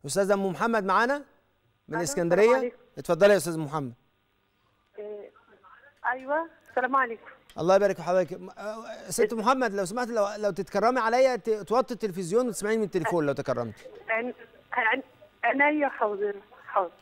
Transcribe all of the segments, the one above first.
استاذه ام محمد معانا من ألو، اسكندريه السلام عليكم. اتفضلي يا استاذ محمد إيه، ايوه السلام عليكم الله يبارك في حضرتك م- آه، ست محمد لو سمحت لو لو تتكرمي عليا ت- توطي التلفزيون وتسمعيني من التليفون لو تكرمتي عن عن عينيا حاضر حاضر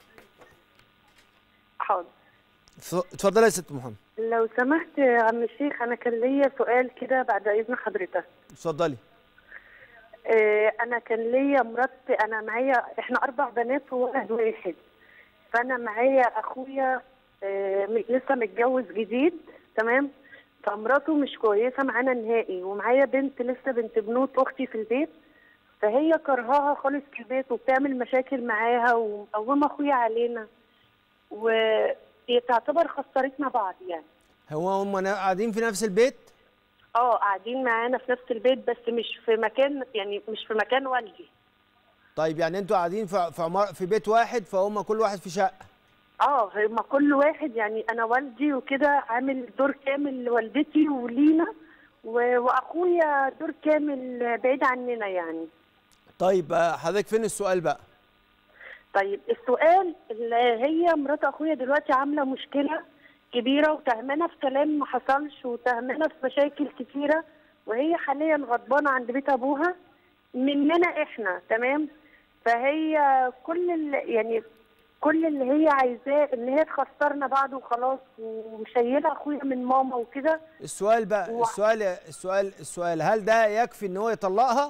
حاضر ف- اتفضلي يا ست محمد لو سمحت يا عم الشيخ انا كان ليا سؤال كده بعد اذن حضرتك اتفضلي إيه، انا كان ليا مرات انا معايا احنا اربع بنات وولد واحد فانا معايا اخويا إيه، م- لسه متجوز جديد تمام فمراته مش كويسه معانا نهائي ومعايا بنت لسه بنت بنوت اختي في البيت فهي كرهاها خالص في البيت وبتعمل مشاكل معاها ومقومه اخويا علينا وهي تعتبر خسرتنا بعض يعني هو هم نا- قاعدين في نفس البيت اه قاعدين معانا في نفس البيت بس مش في مكان يعني مش في مكان والدي طيب يعني انتوا قاعدين في في, عمار في بيت واحد فهم كل واحد في شقه اه هما كل واحد يعني انا والدي وكده عامل دور كامل لوالدتي ولينا و- واخويا دور كامل بعيد عننا يعني طيب آه، حضرتك فين السؤال بقى طيب السؤال اللي هي مرات اخويا دلوقتي عامله مشكله كبيره وتهمانه في كلام ما حصلش وتهمانه في مشاكل كتيره وهي حاليا غضبانه عند بيت ابوها مننا احنا تمام فهي كل اللي يعني كل اللي هي عايزاه ان هي تخسرنا بعض وخلاص ومشيله اخويا من ماما وكده السؤال بقى و- السؤال السؤال السؤال هل ده يكفي ان هو يطلقها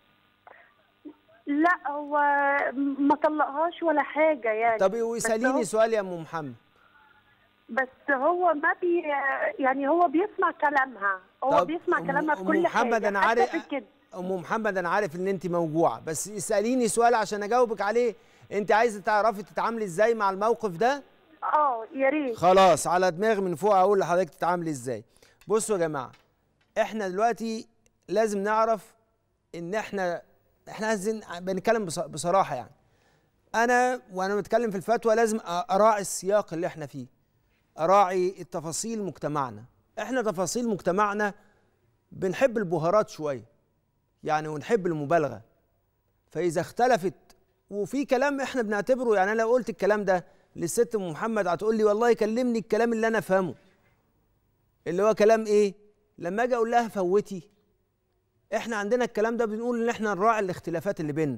لا هو ما طلقهاش ولا حاجه يعني طب بس هو- وساليني سؤال يا ام محمد بس هو ما بي يعني هو بيسمع كلامها هو طب بيسمع أم- كلامها في أم كل محمد حاجه انا حتى عارف في الكذب ام محمد انا عارف ان انت موجوعه بس اساليني سؤال عشان اجاوبك عليه انت عايزه تعرفي تتعاملي ازاي مع الموقف ده اه يا ريت خلاص على دماغي من فوق اقول لحضرتك تتعاملي ازاي بصوا يا جماعه احنا دلوقتي لازم نعرف ان احنا احنا عايزين بنتكلم بص- بصراحه يعني انا وانا بتكلم في الفتوى لازم أ- اراعي السياق اللي احنا فيه اراعي التفاصيل مجتمعنا احنا تفاصيل مجتمعنا بنحب البهارات شويه يعني ونحب المبالغه فاذا اختلفت وفي كلام احنا بنعتبره يعني انا لو قلت الكلام ده للست ام محمد هتقول لي والله كلمني الكلام اللي انا فاهمه اللي هو كلام ايه لما اجي اقول لها فوتي احنا عندنا الكلام ده بنقول ان احنا نراعي الاختلافات اللي بيننا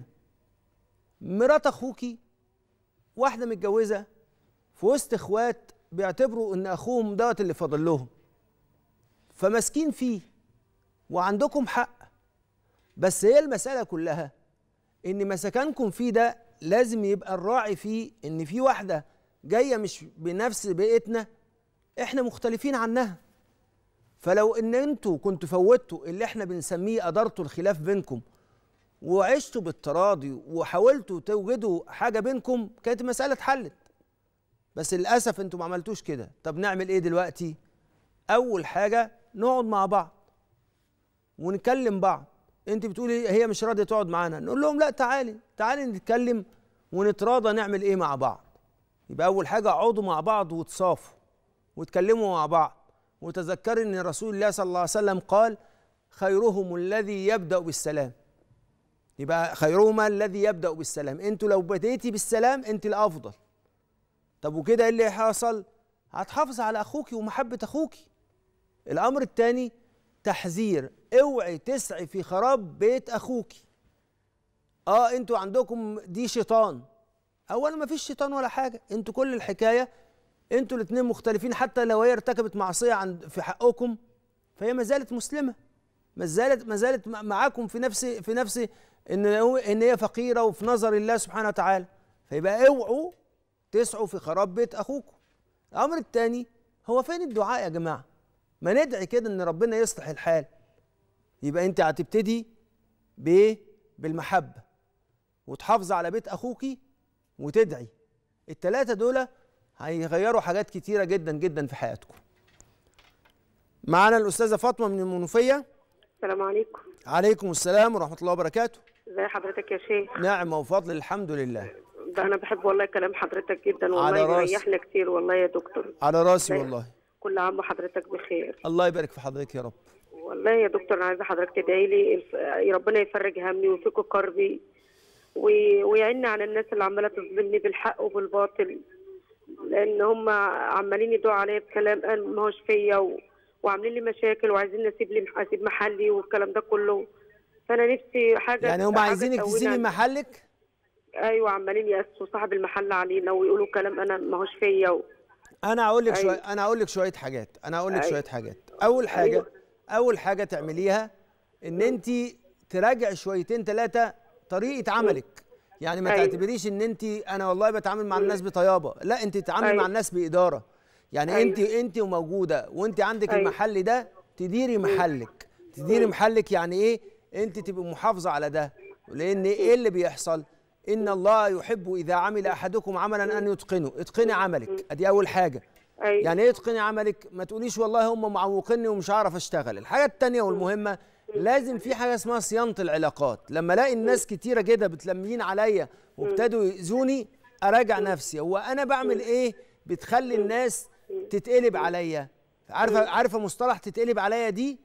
مرات اخوكي واحده متجوزه في وسط اخوات بيعتبروا ان اخوهم دوت اللي فاضل لهم فماسكين فيه وعندكم حق بس هي المساله كلها ان مسكنكم فيه ده لازم يبقى الراعي فيه ان في واحده جايه مش بنفس بيئتنا احنا مختلفين عنها فلو ان انتوا كنتوا فوتوا اللي احنا بنسميه ادارتوا الخلاف بينكم وعشتوا بالتراضي وحاولتوا توجدوا حاجه بينكم كانت المساله اتحلت بس للاسف انتوا ما عملتوش كده طب نعمل ايه دلوقتي اول حاجه نقعد مع بعض ونكلم بعض انت بتقولي هي مش راضيه تقعد معانا نقول لهم لا تعالي تعالي نتكلم ونتراضى نعمل ايه مع بعض يبقى اول حاجه اقعدوا مع بعض وتصافوا وتكلموا مع بعض وتذكروا ان رسول الله صلى الله عليه وسلم قال خيرهم الذي يبدا بالسلام يبقى خيرهما الذي يبدا بالسلام انتوا لو بديتي بالسلام انت الافضل طب وكده ايه اللي حصل هتحافظ على اخوك ومحبه اخوك الامر الثاني تحذير اوعي تسعي في خراب بيت اخوك اه انتوا عندكم دي شيطان اولا ما فيش شيطان ولا حاجه انتوا كل الحكايه انتوا الاثنين مختلفين حتى لو هي ارتكبت معصيه عند في حقكم فهي ما زالت مسلمه ما زالت ما زالت مع- معاكم في نفس في نفس ان هو- ان هي فقيره وفي نظر الله سبحانه وتعالى فيبقى اوعوا تسعوا في خراب بيت اخوكم الامر الثاني هو فين الدعاء يا جماعه ما ندعي كده ان ربنا يصلح الحال يبقى انت هتبتدي بايه بالمحبه وتحافظ على بيت اخوكي وتدعي التلاتة دول هيغيروا حاجات كتيرة جدا جدا في حياتكم معانا الأستاذة فاطمة من المنوفية السلام عليكم عليكم السلام ورحمة الله وبركاته ازي حضرتك يا شيخ نعمة وفضل الحمد لله ده انا بحب والله كلام حضرتك جدا على والله راسي. بيريحنا كتير والله يا دكتور على راسي لا. والله كل عام وحضرتك بخير الله يبارك في حضرتك يا رب والله يا دكتور انا عايزه حضرتك تدعي لي الف... يا ربنا يفرج همي ويفك كربي و... و... ويعيني على الناس اللي عماله تظلمني بالحق وبالباطل لان هم عمالين يدعوا عليا بكلام قال ما هوش فيا و... وعاملين لي مشاكل وعايزين اسيب لي اسيب محلي والكلام ده كله فانا نفسي حاجه يعني هم حاجة عايزينك تقويني تسيبي عن- محلك ايوه عمالين يأسوا صاحب المحل علينا ويقولوا كلام انا ما هوش فيا و... انا اقول لك شويه أيوة. انا اقول لك شويه حاجات انا اقول لك أيوة. شويه حاجات اول حاجه أيوة. اول حاجه تعمليها ان انت تراجع شويتين ثلاثه طريقه عملك يعني ما أيوة. تعتبريش ان انت انا والله بتعامل مع الناس بطيابه لا انت تتعاملي أيوة. مع الناس باداره يعني أيوة. انت انت وموجوده وانت عندك أيوة. المحل ده تديري محلك تديري محلك يعني ايه انت تبقي محافظه على ده لان ايه اللي بيحصل ان الله يحب اذا عمل احدكم عملا ان يتقنه اتقني عملك ادي اول حاجه ايوه يعني ايه اتقني عملك ما تقوليش والله هم معوقيني ومش هعرف اشتغل الحاجه التانية والمهمه لازم في حاجه اسمها صيانه العلاقات لما الاقي الناس كتيره كده بتلمين عليا وابتدوا يأذوني اراجع نفسي هو انا بعمل ايه بتخلي الناس تتقلب عليا عارفه عارفه مصطلح تتقلب عليا دي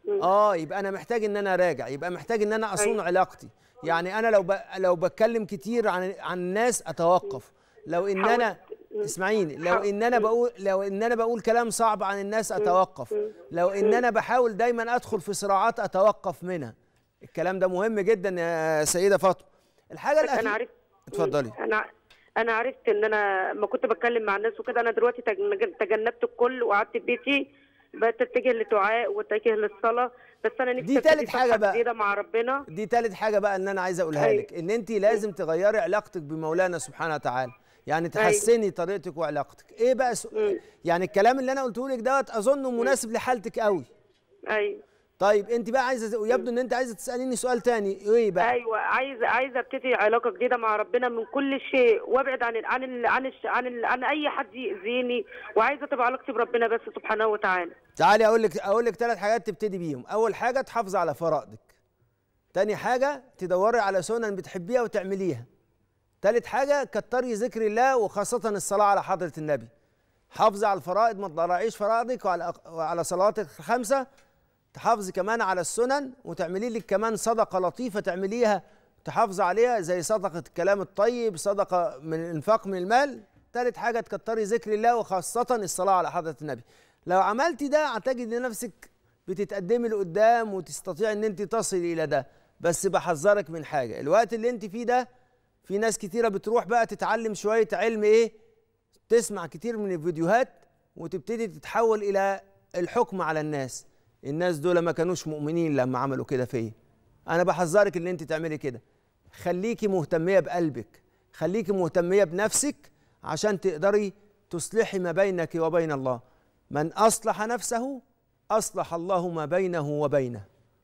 اه يبقى انا محتاج ان انا اراجع يبقى محتاج ان انا اصون أيوة. علاقتي يعني انا لو ب... لو بتكلم كتير عن عن الناس اتوقف لو ان انا حاولت- اسمعيني لو حاول- ان انا بقول لو ان انا بقول كلام صعب عن الناس اتوقف لو ان انا بحاول دايما ادخل في صراعات اتوقف منها الكلام ده مهم جدا يا سيده فاطمه الحاجه انا الاخيره عرفت اتفضلي انا انا عرفت ان انا ما كنت بتكلم مع الناس وكده انا دلوقتي تج- تجنبت الكل وقعدت في بيتي بقيت اتجه للدعاء واتجه للصلاه بس انا نفسي دي أبتدي تالت حاجة صفحة بقى. جديده مع ربنا دي تالت حاجة بقى ان انا عايز اقولها أيوة. لك ان انت لازم تغيري علاقتك بمولانا سبحانه وتعالى يعني تحسني طريقتك وعلاقتك ايه بقى سو... يعني الكلام اللي انا قلته لك دوت اظنه مناسب لحالتك قوي ايوه طيب انت بقى عايزه يبدو ان انت عايزه تساليني سؤال تاني ايه بقى ايوه عايزه عايزه ابتدي علاقه جديده مع ربنا من كل شيء وابعد عن ال عن ال عن ال عن, ال عن اي حد يأذيني وعايزه تبقى علاقتي بربنا بس سبحانه وتعالى تعالي اقول لك اقول لك ثلاث حاجات تبتدي بيهم اول حاجه تحافظي على فرائضك تاني حاجه تدوري على سنن بتحبيها وتعمليها تالت حاجه كتري ذكر الله وخاصه الصلاه على حضره النبي حافظي على الفرائض ما تضيعيش فرائضك وعلى وعلى صلواتك الخمسه تحافظي كمان على السنن وتعملي لك كمان صدقه لطيفه تعمليها تحافظي عليها زي صدقه الكلام الطيب صدقه من الانفاق من المال تالت حاجه تكتري ذكر الله وخاصه الصلاه على حضره النبي لو عملتي ده هتجد نفسك بتتقدمي لقدام وتستطيع ان انت تصلي الى ده بس بحذرك من حاجه الوقت اللي انت فيه ده في ناس كتيره بتروح بقى تتعلم شويه علم ايه تسمع كتير من الفيديوهات وتبتدي تتحول الى الحكم على الناس الناس دول ما كانوش مؤمنين لما عملوا كده فيا انا بحذرك ان انت تعملي كده خليكي مهتميه بقلبك خليكي مهتميه بنفسك عشان تقدري تصلحي ما بينك وبين الله من اصلح نفسه اصلح الله ما بينه وبينه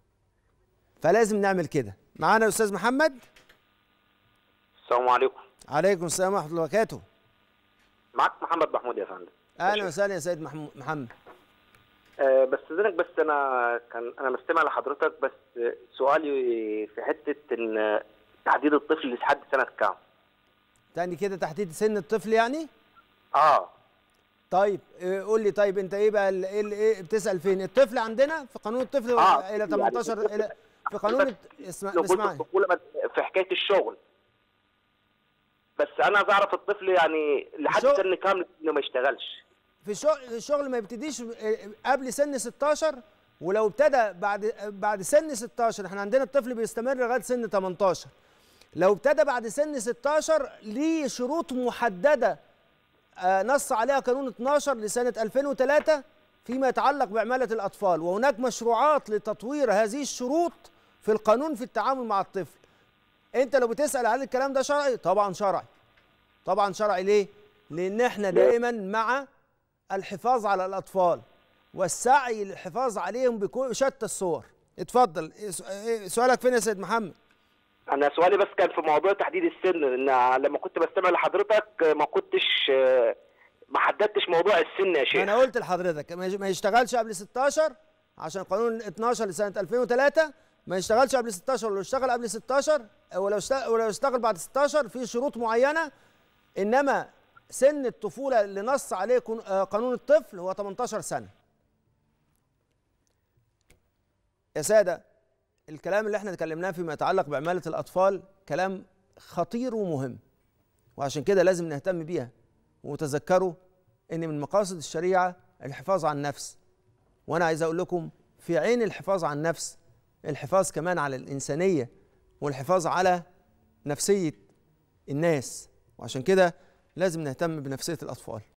فلازم نعمل كده معانا استاذ محمد السلام عليكم عليكم السلام ورحمه الله وبركاته معك محمد محمود يا فندم اهلا وسهلا يا سيد محمو- محمد أه بس اذنك بس انا كان انا مستمع لحضرتك بس سؤالي في حته ان تحديد الطفل لحد سنه كام تاني كده تحديد سن الطفل يعني اه طيب إيه، قول لي طيب انت ايه بقى ال- ايه ال- ايه بتسال فين الطفل عندنا في قانون الطفل آه، الى يعني 18 الى في قانون الت- اسمع لو قلت اسمعني الطفوله بس في حكايه الشغل بس انا عايز اعرف الطفل يعني لحد الشغل- سن كام انه ما يشتغلش في الشغل في الشغل ما يبتديش إيه، قبل سن 16 ولو ابتدى بعد بعد سن 16 احنا عندنا الطفل بيستمر لغايه سن 18 لو ابتدى بعد سن 16 ليه شروط محدده آه، نص عليها قانون 12 لسنه 2003 فيما يتعلق بعماله الاطفال وهناك مشروعات لتطوير هذه الشروط في القانون في التعامل مع الطفل انت لو بتسال هل الكلام ده شرعي طبعا شرعي طبعا شرعي ليه لان احنا دائما مع الحفاظ على الاطفال والسعي للحفاظ عليهم بشتى الصور اتفضل إيه سؤ- إيه سؤالك فين يا سيد محمد انا سؤالي بس كان في موضوع تحديد السن ان لما كنت بستمع لحضرتك ما كنتش ما حددتش موضوع السن يا شيخ انا قلت لحضرتك ما يج- ما يشتغلش قبل 16 عشان قانون 12 لسنه 2003 ما يشتغلش قبل 16 ولو اشتغل قبل 16 ولو اشتغل ولو اشتغل بعد 16 في شروط معينه انما سن الطفوله اللي نص عليه كون- آه، قانون الطفل هو 18 سنه يا ساده الكلام اللي احنا اتكلمناه فيما يتعلق بعماله الاطفال كلام خطير ومهم وعشان كده لازم نهتم بيها وتذكروا ان من مقاصد الشريعه الحفاظ على النفس وانا عايز اقول لكم في عين الحفاظ على النفس الحفاظ كمان على الانسانيه والحفاظ على نفسيه الناس وعشان كده لازم نهتم بنفسيه الاطفال